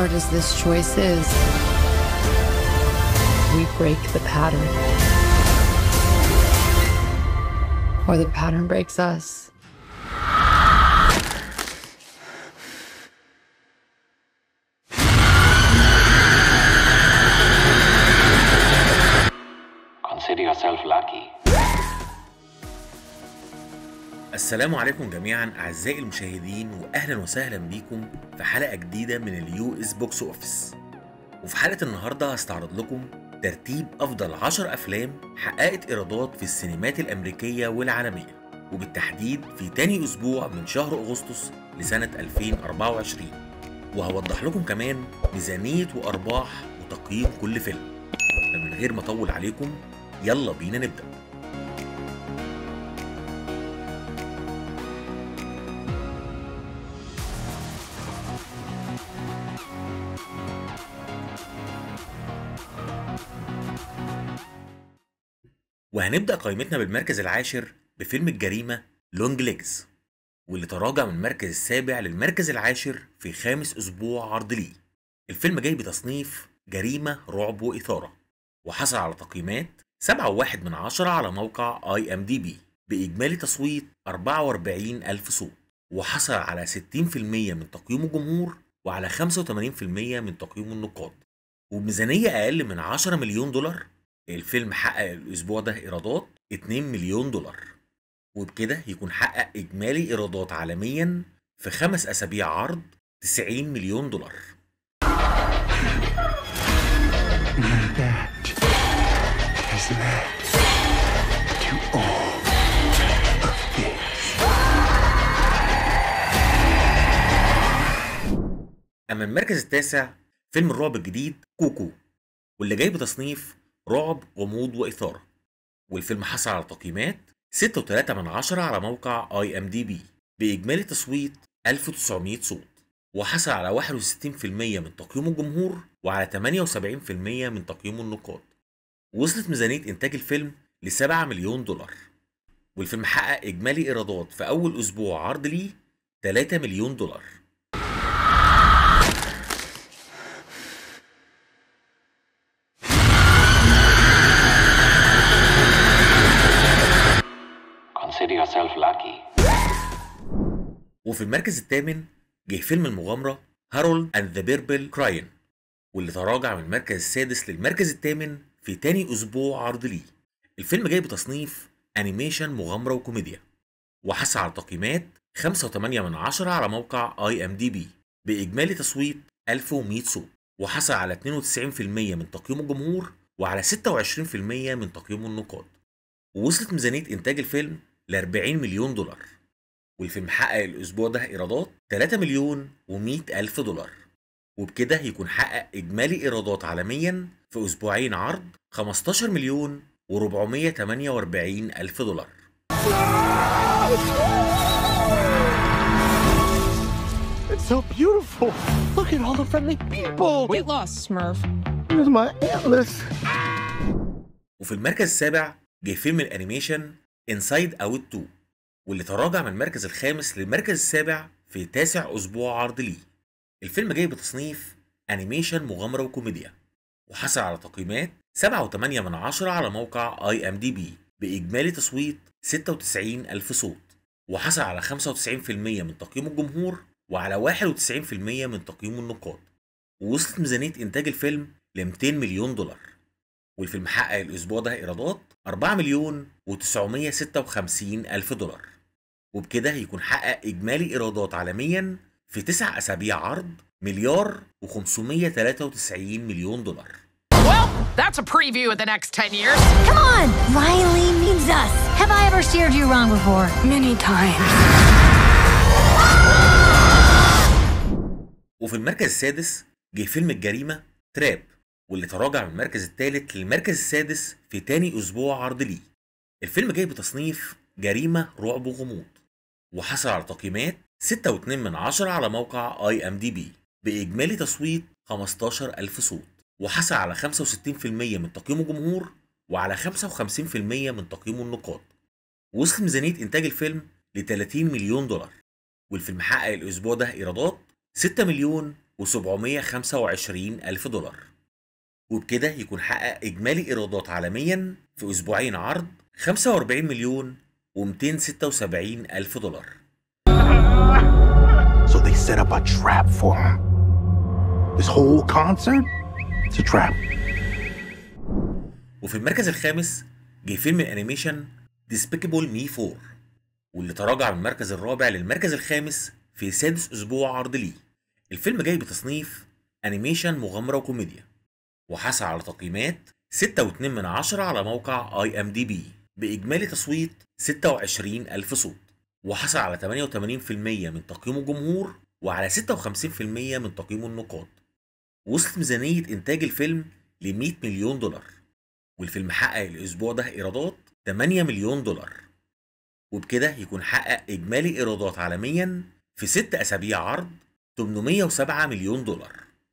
hard as this choice is, we break the pattern. Or the pattern breaks us. Consider yourself lucky. السلام عليكم جميعا اعزائي المشاهدين واهلا وسهلا بيكم في حلقه جديده من اليو اس بوكس اوفيس وفي حلقه النهارده هستعرض لكم ترتيب افضل 10 افلام حققت ايرادات في السينمات الامريكيه والعالميه وبالتحديد في تاني اسبوع من شهر اغسطس لسنه 2024 وهوضح لكم كمان ميزانيه وارباح وتقييم كل فيلم فمن غير ما اطول عليكم يلا بينا نبدا وهنبدأ قائمتنا بالمركز العاشر بفيلم الجريمة لونج ليجز واللي تراجع من المركز السابع للمركز العاشر في خامس أسبوع عرض ليه الفيلم جاي بتصنيف جريمة رعب وإثارة وحصل على تقييمات 7.1 من عشرة على موقع اي ام دي بي بإجمالي تصويت 44 ألف صوت وحصل على 60% من تقييم الجمهور وعلى 85% من تقييم النقاد وبميزانية أقل من 10 مليون دولار الفيلم حقق الأسبوع ده إيرادات 2 مليون دولار وبكده يكون حقق إجمالي إيرادات عالميا في خمس أسابيع عرض 90 مليون دولار That is led to all of this. أما المركز التاسع فيلم الرعب الجديد كوكو واللي جاي بتصنيف رعب غموض وإثارة والفيلم حصل على تقييمات 6.3 من عشرة على موقع اي ام دي بي بإجمالي تصويت 1900 صوت وحصل على 61% من تقييم الجمهور وعلى 78% من تقييم النقاد وصلت ميزانية إنتاج الفيلم ل 7 مليون دولار والفيلم حقق إجمالي إيرادات في أول أسبوع عرض ليه 3 مليون دولار Consider yourself lucky. وفي المركز الثامن جه فيلم المغامرة هارولد اند ذا بيربل كراين واللي تراجع من المركز السادس للمركز الثامن في تاني أسبوع عرض ليه الفيلم جاي بتصنيف أنيميشن مغامرة وكوميديا وحصل على تقييمات 5.8 من عشرة على موقع اي ام دي بي بإجمالي تصويت 1100 صوت وحصل على 92% من تقييم الجمهور وعلى 26% من تقييم النقاد ووصلت ميزانية إنتاج الفيلم ل 40 مليون دولار والفيلم حقق الأسبوع ده إيرادات 3 مليون و100 ألف دولار وبكده يكون حقق إجمالي إيرادات عالميا في أسبوعين عرض 15 مليون و448 ألف دولار It's so beautiful. Look at all the friendly people. Weight loss, Smurf. Here's my antlers. وفي المركز السابع جه فيلم الأنيميشن انسايد اوت 2 واللي تراجع من المركز الخامس للمركز السابع في تاسع أسبوع عرض ليه الفيلم جاي بتصنيف أنيميشن مغامرة وكوميديا وحصل على تقييمات 7.8 من عشرة على موقع اي ام دي بي بإجمالي تصويت 96 ألف صوت وحصل على 95% من تقييم الجمهور وعلى 91% من تقييم النقاد ووصلت ميزانية إنتاج الفيلم ل 200 مليون دولار والفيلم حقق الأسبوع ده إيرادات 4 مليون و956 ألف دولار وبكده يكون حقق إجمالي إيرادات عالميا في تسع أسابيع عرض مليار و593 مليون دولار Well, that's a preview of the next 10 years. Come on! Riley means us. Have I ever steered you wrong before? Many times. وفي المركز السادس جه فيلم الجريمة تراب واللي تراجع من المركز الثالث للمركز السادس في تاني أسبوع عرض ليه الفيلم جاي بتصنيف جريمة رعب وغموض وحصل على تقييمات 6.2 من عشرة على موقع اي ام دي بي بإجمالي تصويت 15000 صوت وحصل على 65% من تقييم الجمهور وعلى 55% من تقييم النقاد وصل ميزانية إنتاج الفيلم ل 30 مليون دولار والفيلم حقق الأسبوع ده إيرادات 6 مليون و725 ألف دولار وبكده يكون حقق إجمالي إيرادات عالميا في أسبوعين عرض 45 مليون و276 ألف دولار So they set up a trap for him. This whole concert? It's a trap. وفي المركز الخامس جه فيلم الأنيميشن ديسبيكابل مي 4 واللي تراجع من المركز الرابع للمركز الخامس في سادس أسبوع عرض ليه الفيلم جاي بتصنيف أنيميشن مغامرة وكوميديا وحصل على تقييمات 6.2 من عشرة على موقع اي ام دي بي بإجمالي تصويت 26 ألف صوت وحصل على 88% من تقييم الجمهور وعلى 56% من تقييم النقاد وصلت ميزانية إنتاج الفيلم ل 100 مليون دولار والفيلم حقق الأسبوع ده إيرادات 8 مليون دولار وبكده يكون حقق إجمالي إيرادات عالميا في ست أسابيع عرض 807 مليون دولار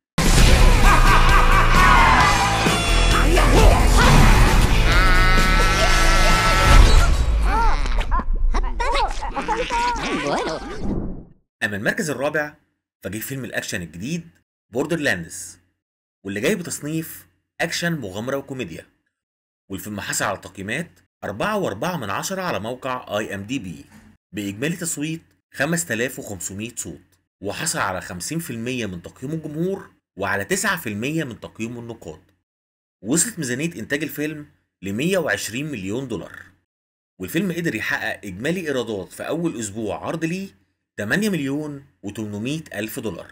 أما المركز الرابع فجه فيلم الأكشن الجديد بوردر لاندز واللي جاي بتصنيف أكشن مغامرة وكوميديا والفيلم حصل على تقييمات 4.4 من عشرة على موقع اي ام دي بي بإجمالي تصويت 5500 صوت وحصل على 50% من تقييم الجمهور وعلى 9% من تقييم النقاد وصلت ميزانية إنتاج الفيلم ل 120 مليون دولار والفيلم قدر يحقق إجمالي إيرادات في أول أسبوع عرض ليه 8 مليون و800 ألف دولار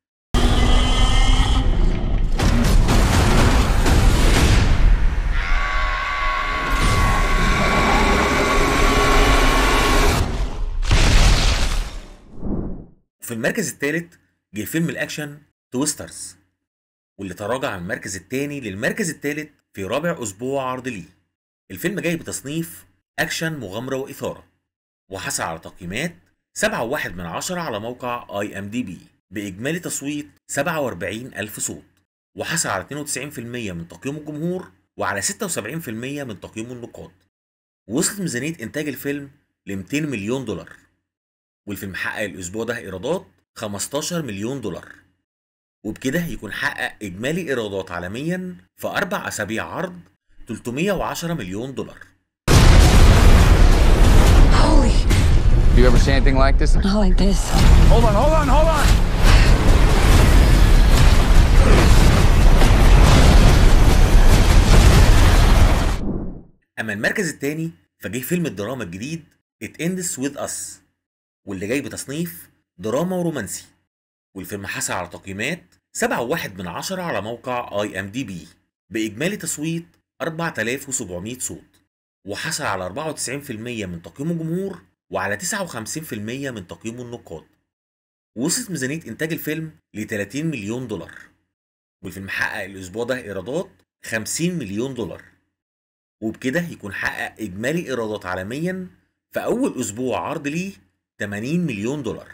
في المركز الثالث جه فيلم الأكشن تويسترز واللي تراجع من المركز الثاني للمركز الثالث في رابع أسبوع عرض ليه الفيلم جاي بتصنيف أكشن مغامرة وإثارة وحصل على تقييمات 7.1 من عشرة على موقع اي ام دي بي بإجمالي تصويت 47 ألف صوت وحصل على 92% من تقييم الجمهور وعلى 76% من تقييم النقاد وصلت ميزانية إنتاج الفيلم ل 200 مليون دولار والفيلم حقق الأسبوع ده إيرادات 15 مليون دولار وبكده يكون حقق إجمالي إيرادات عالميا في أربع أسابيع عرض 310 مليون دولار Holy. You ever seen anything like this? Not like this. Hold on, hold on, hold on! أما المركز الثاني فجه فيلم الدراما الجديد It Ends With Us واللي جاي بتصنيف دراما ورومانسي والفيلم حصل على تقييمات 7.1 من عشرة على موقع اي ام دي بي بإجمالي تصويت 4700 صوت وحصل على 94% من تقييم الجمهور وعلى 59% من تقييم النقاد وصلت ميزانية إنتاج الفيلم ل 30 مليون دولار والفيلم حقق الأسبوع ده إيرادات 50 مليون دولار وبكده يكون حقق إجمالي إيرادات عالميا في أول أسبوع عرض ليه 80 مليون دولار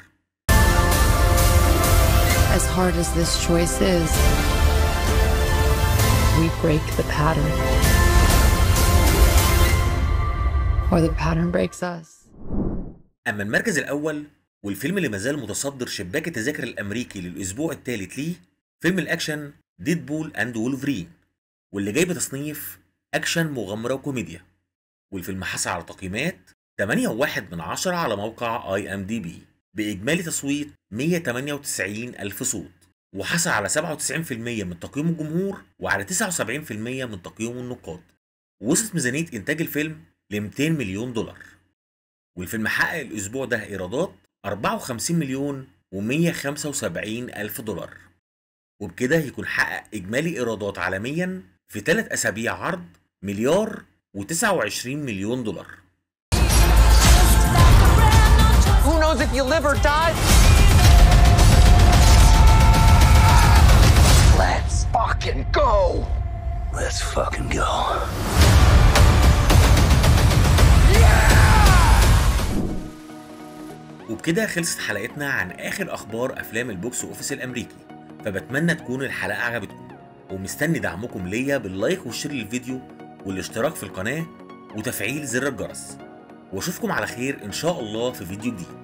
As hard as this choice is, we break the pattern. Or the pattern breaks us. أما المركز الأول والفيلم اللي مازال متصدر شباك التذاكر الأمريكي للأسبوع الثالث ليه فيلم الأكشن ديدبول أند وولفرين واللي جاي بتصنيف أكشن مغامرة وكوميديا والفيلم حصل على تقييمات 8.1 من عشرة على موقع اي ام دي بي بإجمالي تصويت 198 ألف صوت وحصل على 97% من تقييم الجمهور وعلى 79% من تقييم النقاد وصلت ميزانية إنتاج الفيلم ل 200 مليون دولار والفيلم حقق الأسبوع ده إيرادات 54 مليون و175 ألف دولار وبكده يكون حقق إجمالي إيرادات عالميا في ثلاث أسابيع عرض مليار و29 مليون دولار Who knows if you live or die? Let's fucking go. Let's fucking go. وبكده خلصت حلقتنا عن آخر أخبار أفلام البوكس أوفيس الأمريكي فبتمنى تكون الحلقة عجبتكم ومستني دعمكم ليا باللايك والشير للفيديو والاشتراك في القناة وتفعيل زر الجرس واشوفكم على خير إن شاء الله في فيديو جديد